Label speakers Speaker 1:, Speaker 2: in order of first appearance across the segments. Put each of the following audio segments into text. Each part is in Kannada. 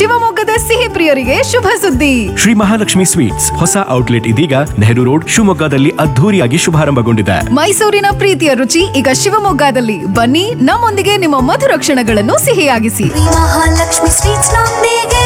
Speaker 1: ಶಿವಮೊಗ್ಗದ ಸಿಹಿ ಪ್ರಿಯರಿಗೆ ಶುಭ ಸುದ್ದಿ
Speaker 2: ಶ್ರೀ ಮಹಾಲಕ್ಷ್ಮಿ ಸ್ವೀಟ್ಸ್ ಹೊಸ ಔಟ್ಲೆಟ್ ಇದೀಗ ನೆಹರು ರೋಡ್ ಶಿವಮೊಗ್ಗದಲ್ಲಿ ಅದ್ಧೂರಿಯಾಗಿ ಶುಭಾರಂಭಗೊಂಡಿದೆ
Speaker 1: ಮೈಸೂರಿನ ಪ್ರೀತಿಯ ರುಚಿ ಈಗ ಶಿವಮೊಗ್ಗದಲ್ಲಿ ಬನ್ನಿ ನಮ್ಮೊಂದಿಗೆ ನಿಮ್ಮ ಮಧುರ ಕ್ಷಣಗಳನ್ನು ಸಿಹಿಯಾಗಿಸಿ
Speaker 3: ಮಹಾಲಕ್ಷ್ಮಿ ಸ್ವೀಟ್ಸ್ ನೊಂದಿಗೆ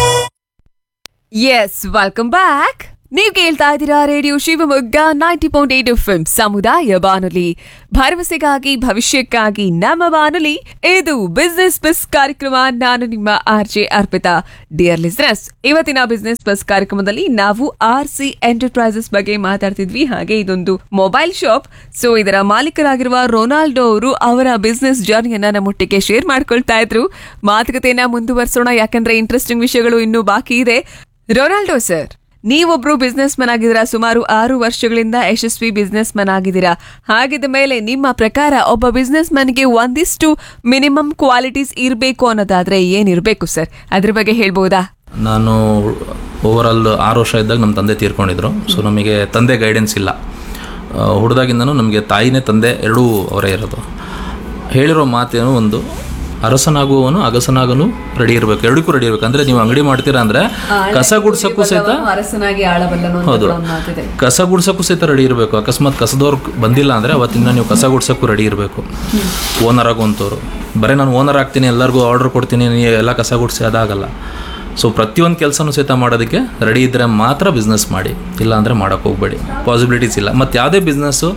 Speaker 4: ಎಸ್ ವೆಲ್ಕಮ್ ಬ್ಯಾಕ್ ನೀವು ಕೇಳ್ತಾ ಇದ್ದೀರಾ radio Shivamogga ninety point eight F ಸಮುದಾಯ ಬಾನುಲಿ ಭರವಸೆಗಾಗಿ ಭವಿಷ್ಯಕ್ಕಾಗಿ ನಮ್ಮ ಬಾನುಲಿ ಇದು ಬಿಸ್ನೆಸ್ ಬಸ್ ಕಾರ್ಯಕ್ರಮ ನಾನು ನಿಮ್ಮ R J Arpita dear listeners ಇವತ್ತಿನ ಬಿಸ್ನೆಸ್ ಬಸ್ ಕಾರ್ಯಕ್ರಮದಲ್ಲಿ ನಾವು ಆರ್ ಸಿ ಎಂಟರ್ಪ್ರೈಸಸ್ ಬಗ್ಗೆ ಮಾತಾಡ್ತಿದ್ವಿ ಹಾಗೆ ಇದೊಂದು ಮೊಬೈಲ್ ಶಾಪ್ ಸೊ ಇದರ ಮಾಲೀಕರಾಗಿರುವ ರೊನಾಲ್ಡೋ ಅವರು ಅವರ ಬಿಸ್ನೆಸ್ ಜರ್ನಿಯನ್ನ ನಮ್ಮೊಟ್ಟಿಗೆ ಶೇರ್ ಮಾಡ್ಕೊಳ್ತಾ ಇದ್ರು ಮಾತುಕತೆಯನ್ನ ಮುಂದುವರಿಸೋಣ ಯಾಕಂದ್ರೆ ಇಂಟ್ರೆಸ್ಟಿಂಗ್ ವಿಷಯಗಳು ಇನ್ನೂ ಬಾಕಿ ಇದೆ ರೊನಾಲ್ಡೋ ಸರ್ ನೀವೊಬ್ರು ಬಿಸ್ನೆಸ್ ಮನ್ ಆಗಿದ್ದೀರಾ ಸುಮಾರು ಆರು ವರ್ಷಗಳಿಂದ ಯಶಸ್ವಿ ಬಿಸ್ನೆಸ್ ಮನ್ ಆಗಿದ್ದೀರಾ ಹಾಗಿದ ಮೇಲೆ ನಿಮ್ಮ ಪ್ರಕಾರ ಒಬ್ಬ ಬಿಸ್ನೆಸ್ ಮನ್ಗೆ ಒಂದಿಷ್ಟು ಮಿನಿಮಮ್ ಕ್ವಾಲಿಟೀಸ್ ಇರಬೇಕು ಅನ್ನೋದಾದ್ರೆ ಏನಿರಬೇಕು ಸರ್ ಅದ್ರ ಬಗ್ಗೆ ಹೇಳ್ಬೋದಾ
Speaker 5: ನಾನು ಓವರಾಲ್ ಆರು ವರ್ಷ ಇದ್ದಾಗ ನಮ್ಮ ತಂದೆ ತೀರ್ಕೊಂಡಿದ್ರು ಸೊ ನಮಗೆ ತಂದೆ ಗೈಡೆನ್ಸ್ ಇಲ್ಲ ಹುಡ್ದಾಗಿಂದನೂ ನಮಗೆ ತಾಯಿನೇ ತಂದೆ ಎರಡೂ ಅವರೇ ಇರೋದು ಹೇಳಿರೋ ಮಾತೇನು ಒಂದು ಅರಸನಾಗುವವನು ಅಗಸನಾಗನು ರೆಡಿ ಇರಬೇಕು ಎರಡಕ್ಕೂ ರೆಡಿ ಇರಬೇಕು ಅಂದರೆ ನೀವು ಅಂಗಡಿ ಮಾಡ್ತೀರಾ ಅಂದರೆ ಕಸ ಗುಡ್ಸಕ್ಕೂ ಸಹಿತ
Speaker 4: ಅರಸನಾಗಿ ಆಳಬಲ್ಲನು
Speaker 5: ಹೌದು ಕಸ ಗುಡ್ಸಕ್ಕೂ ಸಹಿತ ರೆಡಿ ಇರಬೇಕು ಅಕಸ್ಮಾತ್ ಕಸದವ್ರು ಬಂದಿಲ್ಲ ಅಂದರೆ ಅವತ್ತಿಂದ ನೀವು ಕಸ ಗುಡ್ಸಕ್ಕೂ ರೆಡಿ ಇರಬೇಕು ಓನರ್ ಆಗುವಂಥವ್ರು ಬರೀ ನಾನು ಓನರ್ ಆಗ್ತೀನಿ ಎಲ್ಲರಿಗೂ ಆರ್ಡರ್ ಕೊಡ್ತೀನಿ ನೀವು ಎಲ್ಲ ಕಸ ಗುಡಿಸಿ ಅದಾಗಲ್ಲ ಸೊ ಪ್ರತಿಯೊಂದು ಕೆಲಸನೂ ಸಹಿತ ಮಾಡೋದಕ್ಕೆ ರೆಡಿ ಇದ್ದರೆ ಮಾತ್ರ ಬಿಸ್ನೆಸ್ ಮಾಡಿ ಇಲ್ಲ ಅಂದರೆ ಮಾಡೋಕ್ಕೆ ಹೋಗಬೇಡಿ ಪಾಸಿಬಿಲಿಟೀಸ್ ಇಲ್ಲ ಮತ್ತು ಯಾವುದೇ ಬಿಸ್ನೆಸ್ಸು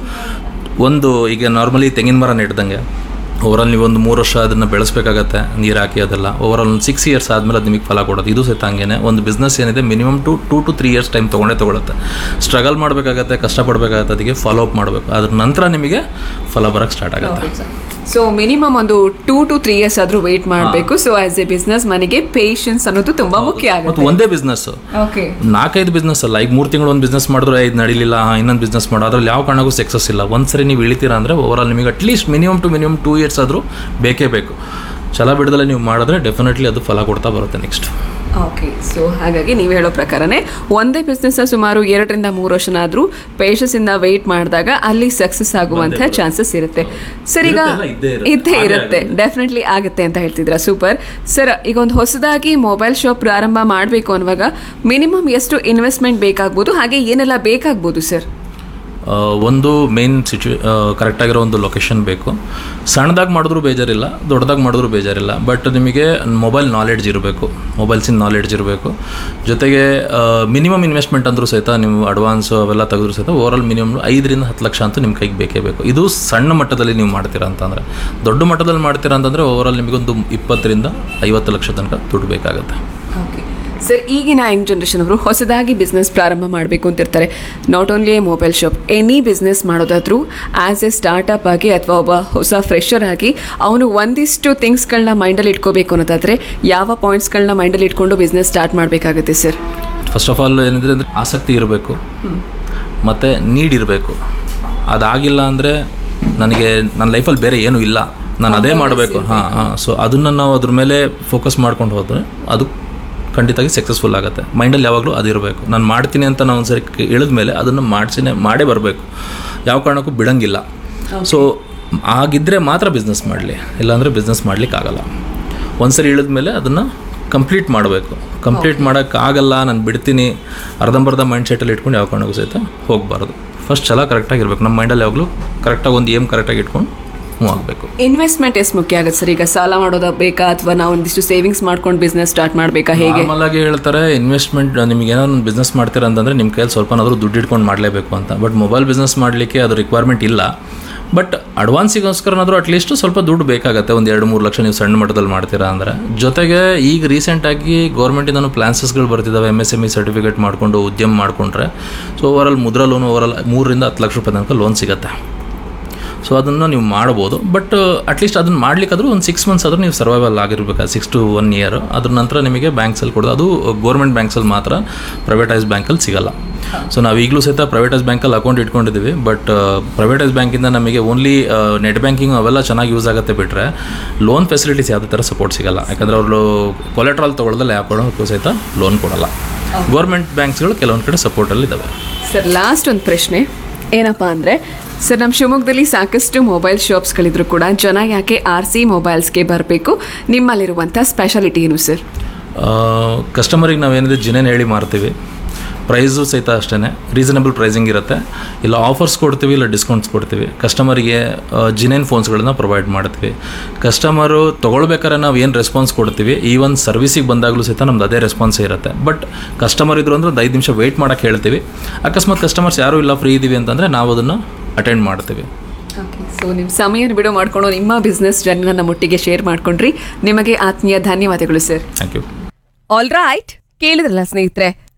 Speaker 5: ಒಂದು ಈಗ ನಾರ್ಮಲಿ ತೆಂಗಿನ ಮರ ನೆಡ್ದಂಗೆ ಓವರಾಲ್ ನೀವು ಒಂದು ಮೂರು ವರ್ಷ ಅದನ್ನು ಬೆಳೆಸಬೇಕಾಗತ್ತೆ ನೀರು ಹಾಕಿ ಅದೆಲ್ಲ ಓವರಾಲ್ ಒಂದು ಸಿಕ್ಸ್ ಇಯರ್ಸ್ ಆದಮೇಲೆ ಅದು ನಿಮಗೆ ಫಲ ಕೊಡೋದು ಇದು ಸಹಿತ ಹಂಗೇನೆ ಒಂದು ಬಿಸ್ನೆಸ್ ಏನಿದೆ minimum to two to three years time ತೊಗೊಂಡೇ ತೊಗೊಳುತ್ತೆ ಸ್ಟ್ರಗಲ್ ಮಾಡಬೇಕಾಗತ್ತೆ ಕಷ್ಟಪಡಬೇಕಾಗತ್ತೆ ಅದಕ್ಕೆ ಫಾಲೋ ಅಪ್ ಮಾಡಬೇಕು ಅದ್ರ ನಂತರ ನಿಮಗೆ ಫಲ ಬರೋಕ್ಕೆ ಸ್ಟಾರ್ಟ್ ಆಗುತ್ತೆ
Speaker 4: ಸೊ ಮಿನಿಮಮ್ ಒಂದು ಟೂ ಟು ತ್ರೀ ಇಯರ್ಸ್ ಆದ್ರೂ ವೇಟ್ ಮಾಡಬೇಕು ಸೊ ಆಸ್ ಎ ಬಿಸ್ನೆಸ್ ಮನೆಗೆ ಪೇಷನ್ಸ್ ಅನ್ನೋದು ತುಂಬಾ ಮುಖ್ಯ
Speaker 5: ಮತ್ತು
Speaker 4: ಆಗುತ್ತೆ
Speaker 5: ಒಂದೇ ಬಿಸ್ನೆಸ್
Speaker 4: ಓಕೆ
Speaker 5: ನಾಲ್ಕೈದು ಬಿಸ್ನೆಸ್ ಅಲ್ಲ ಈಗ ಮೂರು ತಿಂಗಳು ಒಂದು ಬಿಸ್ನೆಸ್ ಮಾಡಿದ್ರೆ ಇದು ನಡೀಲಿಲ್ಲ ಇನ್ನೊಂದು ಬಿಸ್ನೆಸ್ ಮಾಡೋ ಅದ್ರಲ್ಲಿ ಯಾವ ಕಾರಣಕ್ಕೂ ಸಕ್ಸಸ್ ಇಲ್ಲ ಒಂದ್ಸರಿ ನೀವು ಇಳಿತೀರಾ ಅಂದರೆ ಓವರಾಲ್ ನಿಮಗೆ at least minimum to minimum two years ಆದರೂ ಬೇಕೇ ಬೇಕು ಛಲ ಬಿಡದಲ್ಲೇ ನೀವು ಮಾಡಿದ್ರೆ ಡೆಫಿನೆಟ್ಲಿ ಅದು ಫಲ ಕೊಡ್ತಾ ಬರುತ್ತೆ ನೆಕ್ಸ್ಟ್
Speaker 4: ಓಕೆ ಸೊ ಹಾಗಾಗಿ ನೀವು ಹೇಳೋ ಪ್ರಕಾರನೇ ಒಂದೇ ಬಿಸ್ನೆಸ್ ಸುಮಾರು ಎರಡರಿಂದ ಮೂರು ವರ್ಷನಾದ್ರೂ ಪೇಷನ್ಸ್ ಇಂದ ವೆಯ್ಟ್ ಮಾಡಿದಾಗ ಅಲ್ಲಿ ಸಕ್ಸಸ್ ಆಗುವಂತ ಚಾನ್ಸಸ್ ಇರುತ್ತೆ ಸರ್ ಈಗ
Speaker 5: ಇರುತ್ತಲ್ಲ, ಇದ್ದೇ ಇರುತ್ತೆ.
Speaker 4: ಇದ್ದೇ
Speaker 5: ಹಾಗೆ
Speaker 4: ಇರುತ್ತೆ ಡೆಫಿನೆಟ್ಲಿ ಆಗುತ್ತೆ ಅಂತ ಹೇಳ್ತಿದ್ರ ಸೂಪರ್ ಸರ್ ಈಗ ಒಂದು ಹೊಸದಾಗಿ ಮೊಬೈಲ್ ಶಾಪ್ ಪ್ರಾರಂಭ ಮಾಡಬೇಕು ಅನ್ನುವಾಗ ಮಿನಿಮಮ್ ಎಷ್ಟು ಇನ್ವೆಸ್ಟ್ಮೆಂಟ್ ಬೇಕಾಗ್ಬೋದು ಹಾಗೆ ಏನೆಲ್ಲ ಬೇಕಾಗ್ಬೋದು ಸರ್
Speaker 5: ಆ, ಒಂದು ಮೇನ್ ಸಿಚು ಕರೆಕ್ಟಾಗಿರೋ ಒಂದು ಲೊಕೇಶನ್ ಬೇಕು ಸಣ್ಣದಾಗಿ ಮಾಡಿದ್ರೂ ಬೇಜಾರಿಲ್ಲ ದೊಡ್ಡದಾಗಿ ಮಾಡಿದ್ರೂ ಬೇಜಾರಿಲ್ಲ ಬಟ್ ನಿಮಗೆ ಮೊಬೈಲ್ ನಾಲೆಡ್ಜ್ ಇರಬೇಕು ಮೊಬೈಲ್ಸಿನ ನಾಲೆಡ್ಜ್ ಇರಬೇಕು ಜೊತೆಗೆ ಮಿನಿಮಮ್ ಇನ್ವೆಸ್ಟ್ಮೆಂಟ್ ಅಂದರೂ ಸಹಿತ ನೀವು ಅಡ್ವಾನ್ಸು ಅವೆಲ್ಲ ತೆಗೆದ್ರು ಸಹಿತ ಓವರಾಲ್ ಮಿನಿಮಮ್ ಐದರಿಂದ ಹತ್ತು ಲಕ್ಷ ಅಂತೂ ನಿಮ್ಮ ಕೈಗೆ ಬೇಕೇ ಬೇಕು ಇದು ಸಣ್ಣ ಮಟ್ಟದಲ್ಲಿ ನೀವು ಮಾಡ್ತೀರಾ ಅಂತಂದರೆ ದೊಡ್ಡ ಮಟ್ಟದಲ್ಲಿ ಮಾಡ್ತೀರಾ ಅಂತಂದರೆ ಓವರಾಲ್ ನಿಮಗೊಂದು ಇಪ್ಪತ್ತರಿಂದ ಐವತ್ತು ಲಕ್ಷ ತನಕ ದುಡ್ಡು ಬೇಕಾಗುತ್ತೆ
Speaker 4: ಓಕೆ ಸರ್ ಈಗಿನ ಯಂಗ್ ಜನ್ರೇಷನ್ ಅವರು ಹೊಸದಾಗಿ ಬಿಸ್ನೆಸ್ ಪ್ರಾರಂಭ ಮಾಡಬೇಕು ಅಂತಿರ್ತಾರೆ not only a mobile shop any business ಮಾಡೋದಾದ್ರೂ ಆ್ಯಸ್ ಎ ಸ್ಟಾರ್ಟಪ್ ಆಗಿ ಅಥವಾ ಒಬ್ಬ ಹೊಸ ಫ್ರೆಶರ್ ಆಗಿ ಅವನು ಒಂದಿಷ್ಟು ಥಿಂಗ್ಸ್ಗಳನ್ನ ಮೈಂಡಲ್ಲಿ ಇಟ್ಕೋಬೇಕು ಅನ್ನೋದಾದರೆ ಯಾವ ಪಾಯಿಂಟ್ಸ್ಗಳನ್ನ ಮೈಂಡಲ್ಲಿ ಇಟ್ಕೊಂಡು ಬಿಸ್ನೆಸ್ ಸ್ಟಾರ್ಟ್ ಮಾಡಬೇಕಾಗುತ್ತೆ ಸರ್
Speaker 5: ಫಸ್ಟ್ ಆಫ್ ಆಲ್ ಏನಿದ್ರೆ ಅಂದರೆ ಆಸಕ್ತಿ ಇರಬೇಕು ಮತ್ತು ನೀಡ್ ಇರಬೇಕು ಅದಾಗಿಲ್ಲ ಅಂದರೆ ನನಗೆ ನನ್ನ ಲೈಫಲ್ಲಿ ಬೇರೆ ಏನೂ ಇಲ್ಲ ನಾನು ಅದೇ ಮಾಡಬೇಕು ಹಾಂ ಹಾಂ ಸೊ ಅದನ್ನು ನಾವು ಅದ್ರ ಮೇಲೆ ಫೋಕಸ್ ಮಾಡ್ಕೊಂಡು ಹೋದರೆ ಅದು ಖಂಡಿತವಾಗಿ ಸಕ್ಸಸ್ಫುಲ್ ಆಗುತ್ತೆ ಮೈಂಡಲ್ಲಿ ಯಾವಾಗಲೂ ಅದು ಇರಬೇಕು ನಾನು ಮಾಡ್ತೀನಿ ಅಂತ ನಾವು ಒಂದ್ಸರಿ ಇಳಿದ ಮೇಲೆ ಅದನ್ನು ಮಾಡಿಸಿನೇ ಮಾಡೇ ಬರಬೇಕು ಯಾವ ಕಾರಣಕ್ಕೂ ಬಿಡಂಗಿಲ್ಲ ಸೊ ಆಗಿದ್ದರೆ ಮಾತ್ರ ಬಿಸ್ನೆಸ್ ಮಾಡಲಿ ಇಲ್ಲಾಂದರೆ ಬಿಸ್ನೆಸ್ ಮಾಡಲಿಕ್ಕಾಗಲ್ಲ ಒಂದ್ಸರಿ ಇಳಿದ ಮೇಲೆ ಅದನ್ನು ಕಂಪ್ಲೀಟ್ ಮಾಡಬೇಕು ಕಂಪ್ಲೀಟ್ ಮಾಡೋಕ್ಕಾಗಲ್ಲ ನಾನು ಬಿಡ್ತೀನಿ ಅರ್ಧಂಬರ್ಧ ಮೈಂಡ್ ಸೆಟಲ್ಲಿ ಇಟ್ಕೊಂಡು ಯಾವ ಕಾರಣಕ್ಕೂ ಸಹಿತ ಹೋಗಬಾರ್ದು ಫಸ್ಟ್ ಛಲ ಕರೆಕ್ಟಾಗಿ ಇರಬೇಕು ನಮ್ಮ ಮೈಂಡಲ್ಲಿ ಯಾವಾಗಲೂ ಕರೆಕ್ಟಾಗಿ ಒಂದು ಏಮ್ ಕರೆಕ್ಟಾಗಿ ಇಟ್ಕೊಂಡು ಮೂವ್ ಆಗಬೇಕು
Speaker 4: ಇನ್ವೆಸ್ಟ್ಮೆಂಟ್ ಎಷ್ಟು ಮುಖ್ಯ ಆಗುತ್ತೆ ಸರ್ ಈಗ ಸಾಲ ಮಾಡೋದ ಬೇಕಾ ಅಥವಾ ನಾವು ಒಂದಿಷ್ಟು ಸೇವಿಂಗ್ಸ್ ಮಾಡ್ಕೊಂಡು ಬಿಸ್ನೆಸ್ ಸ್ಟಾರ್ಟ್ ಮಾಡಬೇಕಾ ಹೇಗೆ
Speaker 5: ನಾರ್ಮಲ್ ಆಗಿ ಹೇಳ್ತಾರೆ ಇನ್ವೆಸ್ಟ್ಮೆಂಟ್ ನಿಮ್ಗೆ ಏನೋ ಒಂದು ಬಿಸ್ನೆಸ್ ಮಾಡ್ತೀರಾ ಅಂತಂದರೆ ನಿಮ್ಮ ಕೈಯಲ್ಲಿ ಸ್ವಲ್ಪನಾದರೂ ದುಡ್ಡು ಇಟ್ಕೊಂಡು ಮಾಡಲೇಬೇಕು ಅಂತ ಬಟ್ ಮೊಬೈಲ್ ಬಿಸ್ನೆಸ್ ಮಾಡಲಿಕ್ಕೆ ಅದು ರಿಕ್ವೈರ್ಮೆಂಟ್ ಇಲ್ಲ ಬಟ್ ಅಡ್ವಾನ್ಸಿಗೋಸ್ಕರನಾದರೂ ಅಟ್ಲೀಸ್ಟ್ ಸ್ವಲ್ಪ ದುಡ್ಡು ಬೇಕಾಗುತ್ತೆ ಒಂದು ಎರಡು ಮೂರು ಲಕ್ಷ ನೀವು ಸಣ್ಣ ಮಟ್ಟದಲ್ಲಿ ಮಾಡ್ತೀರಾ ಅಂದರೆ ಜೊತೆಗೆ ಈಗ ರೀಸೆಂಟಾಗಿ ಗೌರ್ಮೆಂಟಿಂದನೂ ಪ್ಲಾನ್ಸಸ್ಗಳು ಬರ್ತಿದ್ದಾವೆ M S M E certificate ಮಾಡಿಕೊಂಡು ಉದ್ಯಮ ಮಾಡಿಕೊಂಡ್ರೆ so overall Mudra loan overall ಮೂರರಿಂದ ಹತ್ತು ಲಕ್ಷ ರೂಪಾಯಿ ತನಕ ಲೋನ್ ಸಿಗುತ್ತೆ ಸೊ ಅದನ್ನು ನೀವು ಮಾಡ್ಬೋದು ಬಟ್ ಅಟ್ಲೀಸ್ಟ್ ಅದನ್ನು ಮಾಡ್ಲಿಕ್ಕಾದ್ರೂ ಒಂದು ಸಿಕ್ಸ್ ಮಂತ್ಸ್ ಆದರೂ ನೀವು ಸರ್ವೈವಲ್ ಆಗಿರ್ಬೇಕು ಸಿಕ್ಸ್ ಟು ಒನ್ ಇಯರ್ ಅದ್ರ ನಂತರ ನಿಮಗೆ ಬ್ಯಾಂಕ್ಸಲ್ಲಿ ಕೊಡೋದು ಅದು ಗೌರ್ಮೆಂಟ್ ಬ್ಯಾಂಕ್ಸಲ್ಲಿ ಮಾತ್ರ ಪ್ರೈವೇಟೈಸ್ ಬ್ಯಾಂಕಲ್ಲಿ ಸಿಗಲ್ಲ ಸೊ ನಾವು ಈಗಲೂ ಸಹಿತ ಪ್ರೈವೇಟೈಸ್ ಬ್ಯಾಂಕಲ್ಲಿ ಅಕೌಂಟ್ ಇಟ್ಕೊಂಡಿದ್ದೀವಿ ಬಟ್ ಪ್ರೈವೇಟೈಸ್ ಬ್ಯಾಂಕಿಂದ ನಮಗೆ ಓನ್ಲಿ ನೆಟ್ ಬ್ಯಾಂಕಿಂಗ್ ಅವೆಲ್ಲ ಚೆನ್ನಾಗಿ ಯೂಸ್ ಆಗುತ್ತೆ ಬಿಟ್ಟರೆ ಲೋನ್ ಫೆಸಿಲಿಟೀಸ್ ಯಾವುದೇ ಥರ ಸಪೋರ್ಟ್ ಸಿಗಲ್ಲ ಯಾಕಂದರೆ ಅವರು ಕೊಲೆಟ್ರಾಲ್ ತೊಗೊಳ್ದಲ್ಲ ಯಾವ ಕೊಡೋಕ್ಕೂ ಸಹಿತ ಲೋನ್ ಕೊಡಲ್ಲ ಗೌರ್ಮೆಂಟ್ ಬ್ಯಾಂಕ್ಸ್ಗಳು ಕೆಲವೊಂದು ಕಡೆ ಸಪೋರ್ಟಲ್ಲಿ ಇದ್ದಾವೆ
Speaker 4: ಸರ್ ಲಾಸ್ಟ್ ಒಂದು ಪ್ರಶ್ನೆ ಏನಪ್ಪ ಅಂದರೆ ಸರ್ ನಮ್ಮ ಶಿವಮೊಗ್ಗದಲ್ಲಿ ಸಾಕಷ್ಟು ಮೊಬೈಲ್ ಶಾಪ್ಸ್ಗಳಿದ್ರು ಕೂಡ ಜನ ಯಾಕೆ ಆರ್ ಸಿ ಮೊಬೈಲ್ಸ್ಗೆ ಬರಬೇಕು ನಿಮ್ಮಲ್ಲಿರುವಂಥ ಸ್ಪೆಷಾಲಿಟಿ ಏನು ಸರ್
Speaker 5: ಕಸ್ಟಮರಿಗೆ ನಾವೇನಿದೆ ಜಿನೇನು ಹೇಳಿ ಮಾರ್ತೀವಿ ಪ್ರೈಸು ಸಹಿತ ಅಷ್ಟೇ ರೀಸನಬಲ್ ಪ್ರೈಸಿಂಗ್ ಇರುತ್ತೆ ಇಲ್ಲ ಆಫರ್ಸ್ ಕೊಡ್ತೀವಿ ಇಲ್ಲ ಡಿಸ್ಕೌಂಟ್ಸ್ ಕೊಡ್ತೀವಿ ಕಸ್ಟಮರಿಗೆ ಜಿನೇನ್ ಫೋನ್ಸ್ಗಳನ್ನ ಪ್ರೊವೈಡ್ ಮಾಡ್ತೀವಿ ಕಸ್ಟಮರು ತೊಗೊಳ್ಬೇಕಾದ್ರೆ ನಾವು ಏನು ರೆಸ್ಪಾನ್ಸ್ ಕೊಡ್ತೀವಿ ಈವನ್ ಸರ್ವಿಸಿಗೆ ಬಂದಾಗಲೂ ಸಹಿತ ನಮ್ದು ಅದೇ ರೆಸ್ಪಾನ್ಸೇ ಇರುತ್ತೆ ಬಟ್ ಕಸ್ಟಮರ್ ಇದ್ರು ಅಂದ್ರೆ ಒಂದು ಐದು ನಿಮಿಷ ವೆಯ್ಟ್ ಮಾಡೋಕ್ಕೆ ಹೇಳ್ತೀವಿ ಅಕಸ್ಮಾತ್ ಕಸ್ಟಮರ್ಸ್ ಯಾರೂ ಇಲ್ಲ ಫ್ರೀ ಇದ್ದೀವಿ ಅಂತಂದರೆ ನಾವು ಅದನ್ನು ಅಟೆಂಡ್ ಮಾಡ್ತೀವಿ
Speaker 4: ಸೊ ನಿಮ್ಮ ಸಮಯ ಬಿಡು ಮಾಡ್ಕೊಂಡು ನಿಮ್ಮ ಬಿಸ್ನೆಸ್ ಜರ್ನಿನ ನಮ್ಮೊಟ್ಟಿಗೆ ಶೇರ್ ಮಾಡ್ಕೊಂಡ್ರಿ ನಿಮಗೆ ಆತ್ಮೀಯ ಧನ್ಯವಾದಗಳು sir
Speaker 5: thank you
Speaker 4: all right ಕೇಳಿದ್ರಲ್ಲ ಸ್ನೇಹಿತರೆ